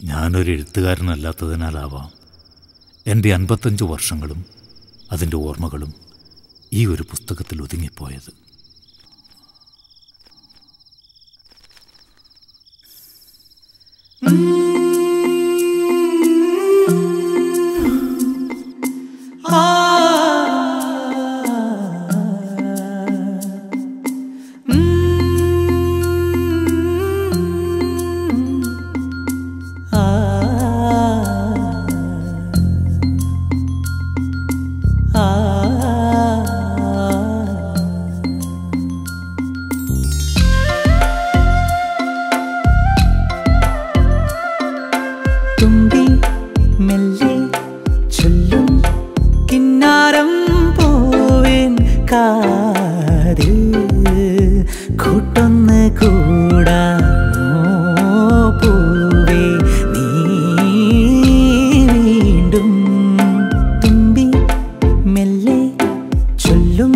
ഞാനൊരു എഴുത്തുകാരനല്ലാത്തതിനാലാവാം എൻ്റെ അൻപത്തഞ്ച് വർഷങ്ങളും അതിൻ്റെ ഓർമ്മകളും ഈ ഒരു പുസ്തകത്തിൽ ഒതുങ്ങിപ്പോയത് തുമ്പി മെല്ലെ ചൊല്ലും കിന്നാരം പൂവിൻ കാതിൽ കൂട്ടൊന്ന് കൂടാമോ പൂവേ നീ വീണ്ടും തുമ്പി മെല്ലെ ചൊല്ലും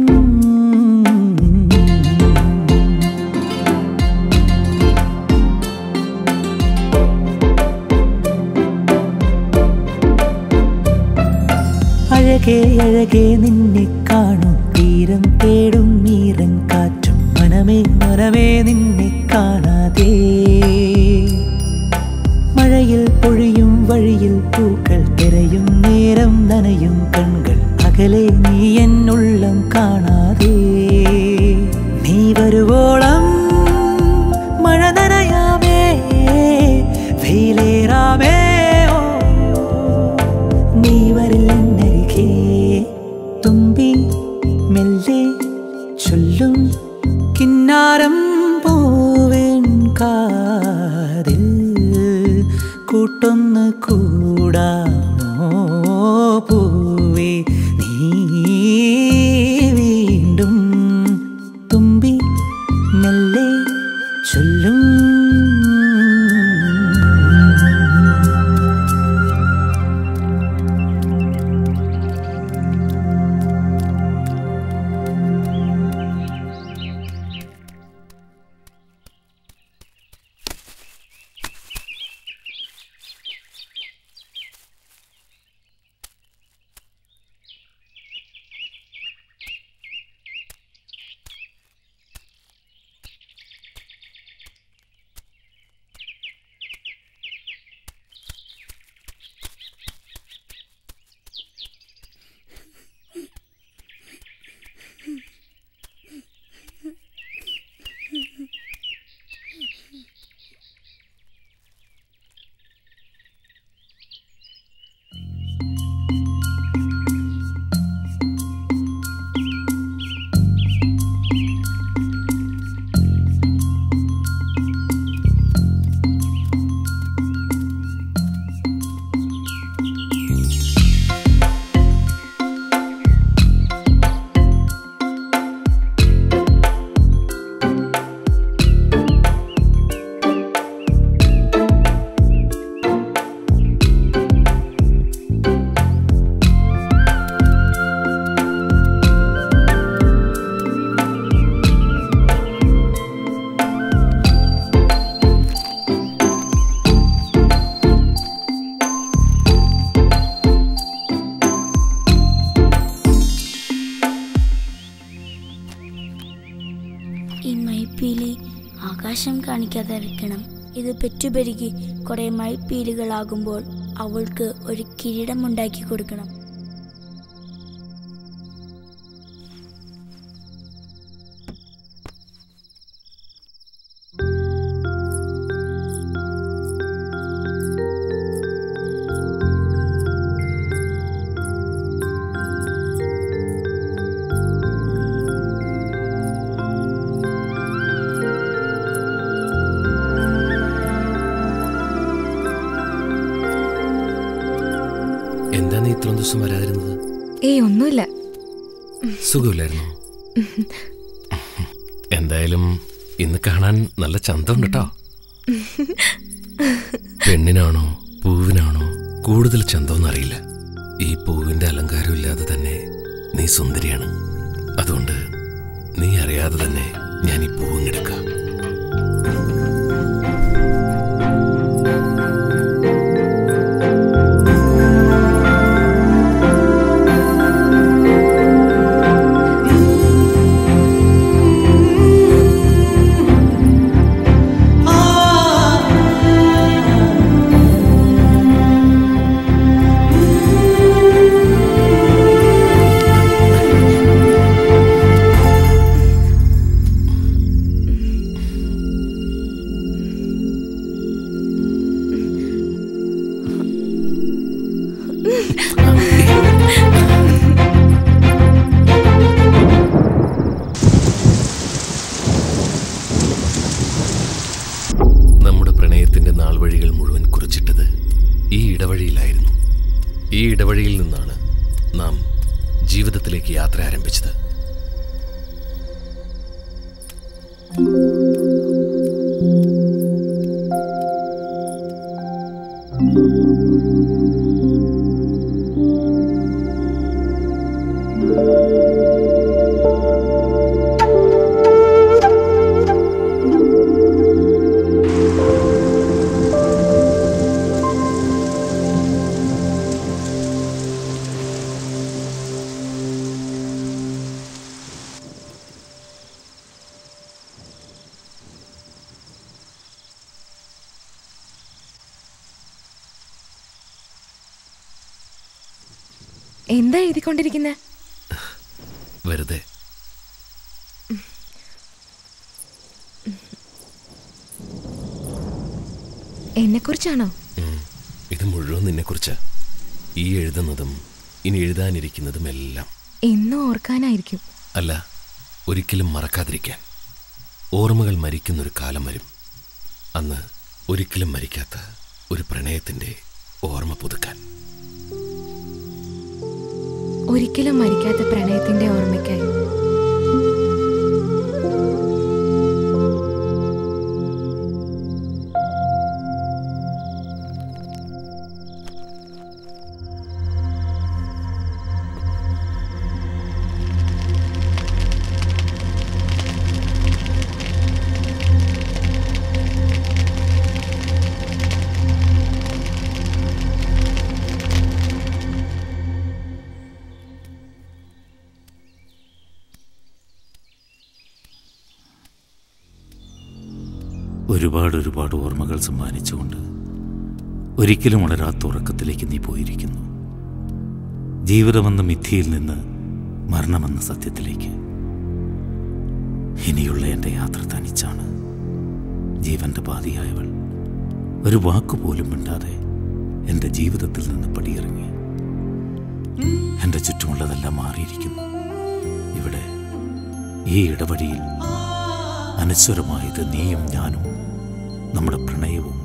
അഴകേ അഴകേ നിന്നെ കാണും തീരം തേടും നീരൻ കാറ്റും മനമേ മനമേ നിന്നെ കാണാതെ മഴയിൽ പൊഴിയും വഴിയിൽ പൂക്കൾ തിരയും നേരം നനയും കൺകൾ അകലെ നീ എന്നുള്ളം കാണാതെ നീ വരുവോളം മഴ നനയാമേ വെയിലേറാമേ ഓ നീ വരില്ലെന്നരികെ തുമ്പി മെല്ലെ ചൊല്ലും കിന്നാരം പൂവിൻ കാതിൽ കൂട്ടൊന്ന് കൂടാമോ പൂവേ നീ വീണ്ടും തുമ്പി മെല്ലെ ചൊല്ലും ഈ മൈപ്പീലി ആകാശം കാണിക്കാതെ വെക്കണം ഇത് പെറ്റുപെരുകി കുറെ മൈപ്പീലുകളാകുമ്പോൾ അവൾക്ക് ഒരു കിരീടം ഉണ്ടാക്കി കൊടുക്കണം എന്താ നീ ഇത്രയും ദിവസം വരാതിരുന്നത് ഏയ് ഒന്നുമില്ല സുഖമില്ലായിരുന്നു എന്തായാലും ഇന്ന് കാണാൻ നല്ല ചന്തമുണ്ട് കേട്ടോ പെണ്ണിനാണോ പൂവിനാണോ കൂടുതൽ ചന്തമെന്നറിയില്ല ഈ പൂവിന്റെ അലങ്കാരം ഇല്ലാതെ തന്നെ നീ സുന്ദരിയാണ് അതുകൊണ്ട് നീ അറിയാതെ തന്നെ ഞാൻ ഈ പൂവിങ്ങെടുക്കാം ഈ ഇടവഴിയിൽ നിന്നാണ് നാം ജീവിതത്തിലേക്ക് യാത്ര ആരംഭിച്ചത് എന്താ എഴുതിക്കൊണ്ടിരിക്കുന്നത് വെറുതെ എന്നെക്കുറിച്ചാണോ ഉം. ഇത് മുഴുവൻ നിന്നെക്കുറിച്ച് ഈ എഴുതുന്നതും ഇനി എഴുതാനിരിക്കുന്നതും എല്ലാം എന്നും ഓർക്കാനായിരിക്കും അല്ല ഒരിക്കലും മറക്കാതിരിക്കാൻ ഓർമ്മകൾ മരിക്കുന്നൊരു കാലം വരും അന്ന് ഒരിക്കലും മരിക്കാത്ത ഒരു പ്രണയത്തിന്റെ ഓർമ്മ പുതുക്കാൻ ഒരിക്കലും മരിക്കാത്ത പ്രണയത്തിന്റെ ഓർമ്മയ്ക്കായി ഒരുപാട് ഒരുപാട് ഓർമ്മകൾ സമ്മാനിച്ചുകൊണ്ട് ഒരിക്കലും ഉണരാത്ത ഉറക്കത്തിലേക്ക് നീ പോയിരിക്കുന്നു ജീവിതമെന്ന മിഥ്യയിൽ നിന്ന് മരണമെന്ന സത്യത്തിലേക്ക് ഇനിയുള്ള എൻ്റെ യാത്ര തനിച്ചാണ് ജീവന്റെ പാതിയായവൾ ഒരു വാക്കുപോലും മിണ്ടാതെ എൻ്റെ ജീവിതത്തിൽ നിന്ന് പടിയിറങ്ങി എൻ്റെ ചുറ്റുമുള്ളതെല്ലാം മാറിയിരിക്കുന്നു ഇവിടെ ഈ ഇടവഴിയിൽ അനശ്വരമായത് നീയും ഞാനും നമ്മുടെ പ്രണയവും